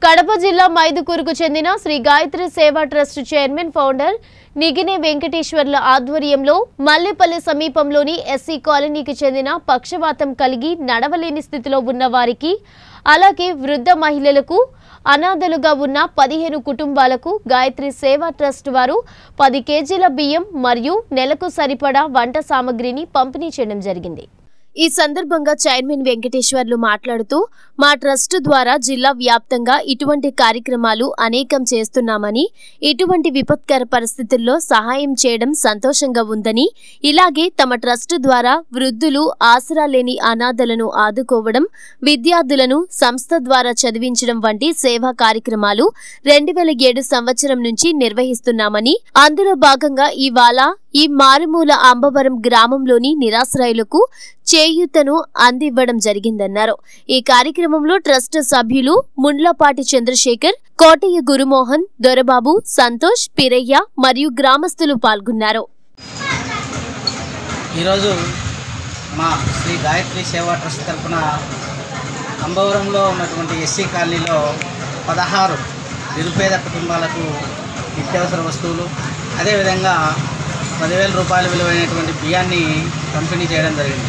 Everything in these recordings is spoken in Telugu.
కడప జిల్లా మైదుకూరుకు చెందిన Shri Gayathri Seva trust chairman founder Nigine వెంకటేశ్వర్ల ఆధ్వర్యంలో మల్లేపల్లి సమీపంలోని ఎస్సీ కాలనీకి చెందిన పక్షవాతం కలిగి నడవలేని స్థితిలో ఉన్న వారికి అలాగే వృద్ధ మహిళలకు అనాథలుగా ఉన్న పదిహేను కుటుంబాలకు గాయత్రి సేవా ట్రస్ట్ వారు పది కేజీల బియ్యం మరియు నెలకు సరిపడా వంట సామగ్రిని పంపిణీ చేయడం జరిగింది ఈ సందర్భంగా చైర్మన్ వెంకటేశ్వర్లు మాట్లాడుతూ మా ట్రస్ట్ ద్వారా జిల్లా వ్యాప్తంగా ఇటువంటి కార్యక్రమాలు అనేకం చేస్తున్నామని ఇటువంటి విపత్కర పరిస్థితుల్లో సహాయం చేయడం సంతోషంగా ఉందని ఇలాగే తమ ట్రస్ట్ ద్వారా వృద్ధులు ఆసరా లేని అనాథలను ఆదుకోవడం విద్యార్థులను సంస్థ ద్వారా చదివించడం వంటి సేవా కార్యక్రమాలు రెండు వేల ఏడు సంవత్సరం నుంచి నిర్వహిస్తున్నామని అందులో భాగంగా ఇవాళ ఈ మారుమూల అంబవరం గ్రామంలోని నిరాశ్రయులకు చేయూతను అందివ్వడం జరిగిందన్నారు ఈ కార్యక్రమంలో ట్రస్ట్ సభ్యులు ముండ్లపాటి చంద్రశేఖర్ కోటయ్య గురుమోహన్ దొరబాబు సంతోష్ పిరయ్య మరియు గ్రామస్తులు పాల్గొన్నారు ఈరోజు మా శ్రీ గాయత్రి సేవా ట్రస్ట్ తరఫున అంబవరంలో ఉన్నటువంటి ఎస్సీ కాలనీలో పదహారు నిరుపేద కుటుంబాలకు నిత్యావసర వస్తువులు అదేవిధంగా పదివేల రూపాయల విలువైనటువంటి బియ్యాన్ని పంపిణీ చేయడం జరిగింది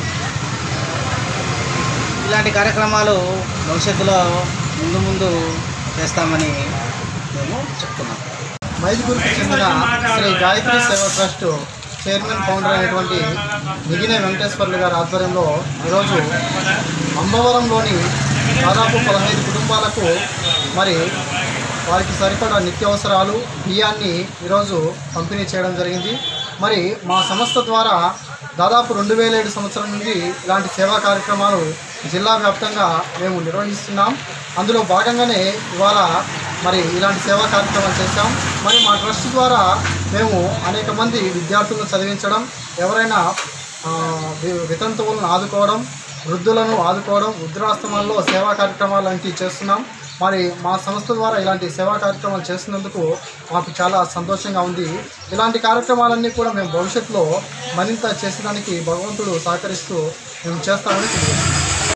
ఇలాంటి కార్యక్రమాలు భవిష్యత్తులో ముందు ముందు చేస్తామని మేము చెప్తున్నాం మైదుగురికి చెందిన Shri Gayathri Seva trust chairman founder అయినటువంటి నిగినే వెంకటేశ్వర్లు గారి ఆధ్వర్యంలో ఈరోజు అంబవరంలోని దాదాపు పదహైదు కుటుంబాలకు మరి వారికి సరిపడా నిత్యావసరాలు బియ్యాన్ని ఈరోజు పంపిణీ చేయడం జరిగింది మరి మా సంస్థ ద్వారా దాదాపు రెండు వేల ఏడు సంవత్సరం నుండి ఇలాంటి సేవా కార్యక్రమాలు జిల్లా వ్యాప్తంగా మేము నిర్వహిస్తున్నాం అందులో భాగంగానే ఇవాళ మరి ఇలాంటి సేవా కార్యక్రమాలు చేశాం మరి మా ట్రస్ట్ ద్వారా మేము అనేక మంది విద్యార్థులను చదివించడం ఎవరైనా ఆ, వి- వితంతువులను ఆదుకోవడం వృద్ధులను ఆదుకోవడం వృద్ధాశ్రమాల్లో సేవా కార్యక్రమాలు లాంటివి చేస్తున్నాం మరి మా సంస్థ ద్వారా ఇలాంటి సేవా కార్యక్రమాలు చేస్తున్నందుకు మాకు చాలా సంతోషంగా ఉంది ఇలాంటి కార్యక్రమాలన్నీ కూడా మేము భవిష్యత్తులో మరింత చేసేదానికి భగవంతుడు సహకరిస్తూ మేము చేస్తామని తెలియజేస్తున్నాం